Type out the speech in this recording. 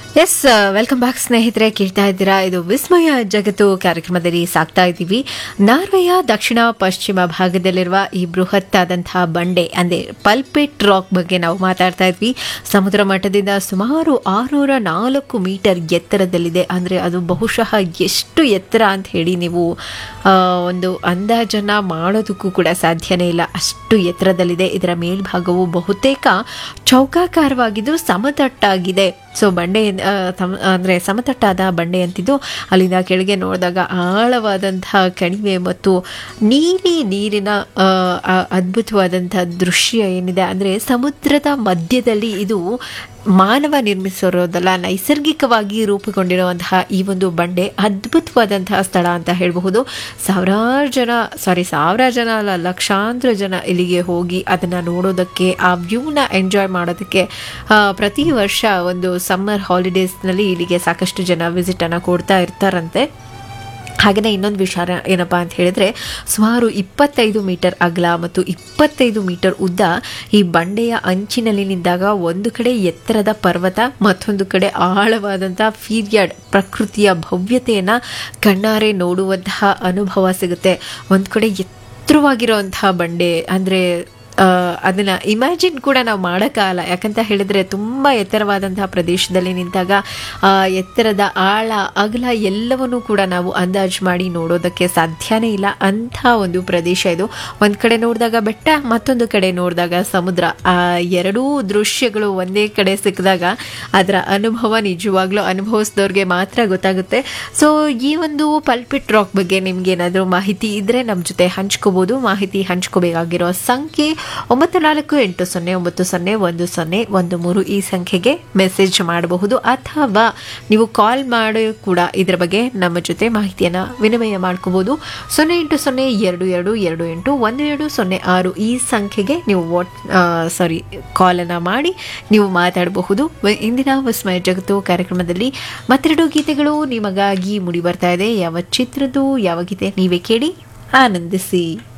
S welcome back ಸ್ನೇಹಿತರೆ ಕೇಳ್ತಾ ಇದ್ದೀರಾ ಇದು ವಿಸ್ಮಯ ಜಗತ್ತು ಕಾರ್ಯಕ್ರಮದಲ್ಲಿ ಸಾಕ್ತಾ ಇದ್ದೀವಿ ನಾರ್ವೆಯ ದಕ್ಷಿಣ ಪಶ್ಚಿಮ ಭಾಗದಲ್ಲಿರುವ ಈ ಬೃಹತ್ ಆದಂತಹ ಬಂಡೆ ಅಂದ್ರೆ ಪಲ್ಪೆಟ್ ರಾಕ್ ಬಗ್ಗೆ ನಾವು ಮಾತಾಡ್ತಾ ಇದ್ವಿ ಸಮುದ್ರ ಮಟ್ಟದಿಂದ ಸುಮಾರು ಆರುನೂರ ನಾಲ್ಕು ಮೀಟರ್ ಎತ್ತರದಲ್ಲಿದೆ ಅಂದ್ರೆ ಅದು ಬಹುಶಃ ಎಷ್ಟು ಎತ್ತರ ಅಂತ ಹೇಳಿ ನೀವು ಆ, ಒಂದು ಅಂದಾಜನ್ನ ಮಾಡೋದಕ್ಕೂ ಕೂಡ ಸಾಧ್ಯನೇ ಇಲ್ಲ ಅಷ್ಟು ಎತ್ತರದಲ್ಲಿದೆ ಇದರ ಮೇಲ್ಭಾಗವು ಬಹುತೇಕ ಚೌಕಾಕಾರವಾಗಿದ್ದು ಸಮತಟ್ಟಾಗಿದೆ ಸೊ ಬಂಡೆ ಆ, ತಮ್- ಅಂದ್ರೆ ಸಮತಟ್ಟಾದ ಬಂಡೆ ಅಂತಿದ್ದು ಅಲ್ಲಿಂದ ಕೆಳಗೆ ನೋಡಿದಾಗ ಆಳವಾದಂತಹ ಕಣಿವೆ ಮತ್ತು ನೀಲಿ ನೀರಿನ ಆ, ಆ ಅದ್ಭುತವಾದಂತಹ ದೃಶ್ಯ ಏನಿದೆ ಅಂದರೆ ಸಮುದ್ರದ ಮಧ್ಯದಲ್ಲಿ ಇದು ಮಾನವ ನಿರ್ಮಿಸಿರೋದಲ್ಲ ನೈಸರ್ಗಿಕವಾಗಿ ರೂಪುಗೊಂಡಿರುವಂತಹ ಈ ಒಂದು ಬಂಡೆ ಅದ್ಭುತವಾದಂತಹ ಸ್ಥಳ ಅಂತ ಹೇಳಬಹುದು ಸಾವಿರಾರು ಜನ ಸಾರಿ ಸಾವಿರಾರು ಜನ ಅಲ್ಲ ಲಕ್ಷಾಂತರ ಜನ ಇಲ್ಲಿಗೆ ಹೋಗಿ ಅದನ್ನು ನೋಡೋದಕ್ಕೆ ಆ ವ್ಯೂನ ಎಂಜಾಯ್ ಮಾಡೋದಕ್ಕೆ ಆ, ಪ್ರತಿ ವರ್ಷ ಒಂದು ಸಮ್ಮರ್ ಹಾಲಿಡೇಸ್ನಲ್ಲಿ ಇಲ್ಲಿಗೆ ಸಾಕಷ್ಟು ಜನ ವಿಸಿಟನ್ನು ಕೊಡ್ತಾ ಇರ್ತಾರಂತೆ ಹಾಗೆಯೇ ಇನ್ನೊಂದು ವಿಚಾರ ಏನಪ್ಪ ಅಂತ ಹೇಳಿದ್ರೆ ಸುಮಾರು ಇಪ್ಪತ್ತೈದು ಮೀಟರ್ ಅಗಲ ಮತ್ತು ಇಪ್ಪತ್ತೈದು ಮೀಟರ್ ಉದ್ದ ಈ ಬಂಡೆಯ ಅಂಚಿನಲ್ಲಿ ನಿಂತಾಗ ಒಂದು ಕಡೆ ಎತ್ತರದ ಪರ್ವತ ಮತ್ತೊಂದು ಕಡೆ ಆಳವಾದಂಥ ಫೀರ್ಯಾಡ್ ಪ್ರಕೃತಿಯ ಭವ್ಯತೆಯನ್ನು ಕಣ್ಣಾರೆ ನೋಡುವಂತಹ ಅನುಭವ ಸಿಗುತ್ತೆ ಒಂದು ಕಡೆ ಎತ್ತರವಾಗಿರುವಂತಹ ಬಂಡೆ ಅಂದರೆ ಅದನ್ನು ಇಮ್ಯಾಜಿನ್ ಕೂಡ ನಾವು ಮಾಡೋಕ್ಕಾಗಲ್ಲ ಯಾಕಂತ ಹೇಳಿದ್ರೆ ತುಂಬ ಎತ್ತರವಾದಂತಹ ಪ್ರದೇಶದಲ್ಲಿ ನಿಂತಾಗ ಆ ಎತ್ತರದ ಆಳ ಅಗಲ ಎಲ್ಲವನ್ನೂ ಕೂಡ ನಾವು ಅಂದಾಜು ಮಾಡಿ ನೋಡೋದಕ್ಕೆ ಸಾಧ್ಯನೇ ಇಲ್ಲ ಅಂಥ ಒಂದು ಪ್ರದೇಶ ಇದು ಒಂದು ಕಡೆ ನೋಡಿದಾಗ ಬೆಟ್ಟ ಮತ್ತೊಂದು ಕಡೆ ನೋಡಿದಾಗ ಸಮುದ್ರ ಆ ಎರಡೂ ದೃಶ್ಯಗಳು ಒಂದೇ ಕಡೆ ಸಿಕ್ಕಿದಾಗ ಅದರ ಅನುಭವ ನಿಜವಾಗ್ಲೂ ಅನುಭವಿಸಿದವ್ರಿಗೆ ಮಾತ್ರ ಗೊತ್ತಾಗುತ್ತೆ ಸೊ ಈ ಒಂದು ಪಲ್ಪಿಟ್ ರಾಕ್ ಬಗ್ಗೆ ನಿಮ್ಗೆ ಏನಾದರೂ ಮಾಹಿತಿ ಇದ್ರೆ ನಮ್ಮ ಜೊತೆ ಹಂಚ್ಕೋಬಹುದು ಮಾಹಿತಿ ಹಂಚ್ಕೋಬೇಕಾಗಿರೋ ಸಂಖ್ಯೆ ಒಂಬತ್ತು ನಾಲ್ಕು ಎಂಟು ಸೊನ್ನೆ ಒಂಬತ್ತು ಸೊನ್ನೆ ಒಂದು ಸೊನ್ನೆ ಒಂದು ಮೂರು ಈ ಸಂಖ್ಯೆಗೆ ಮೆಸೇಜ್ ಮಾಡಬಹುದು ಅಥವಾ ನೀವು ಕಾಲ್ ಮಾಡಿ ಕೂಡ ಇದರ ಬಗ್ಗೆ ನಮ್ಮ ಜೊತೆ ಮಾಹಿತಿಯನ್ನು ವಿನಿಮಯ ಮಾಡ್ಕೋಬಹುದು ಸೊನ್ನೆ ಎಂಟು ಸೊನ್ನೆ ಎರಡು ಎರಡು ಎರಡು ಎಂಟು ಒಂದು ಎರಡು ಸೊನ್ನೆ ಆರು ಈ ಸಂಖ್ಯೆಗೆ ನೀವು ವಾಟ್ ಸಾರಿ ಕಾಲನ್ನು ಮಾಡಿ ನೀವು ಮಾತಾಡಬಹುದು ವ- ಇಂದಿನ ವಿಸ್ಮಯ ಜಗತ್ತು ಕಾರ್ಯಕ್ರಮದಲ್ಲಿ ಮತ್ತೆರಡು ಗೀತೆಗಳು ನಿಮಗಾಗಿ ಮುಡಿ ಬರ್ತಾ ಇದೆ ಯಾವ ಚಿತ್ರದ್ದು ಯಾವ ಗೀತೆ ನೀವೇ ಕೇಳಿ ಆನಂದಿಸಿ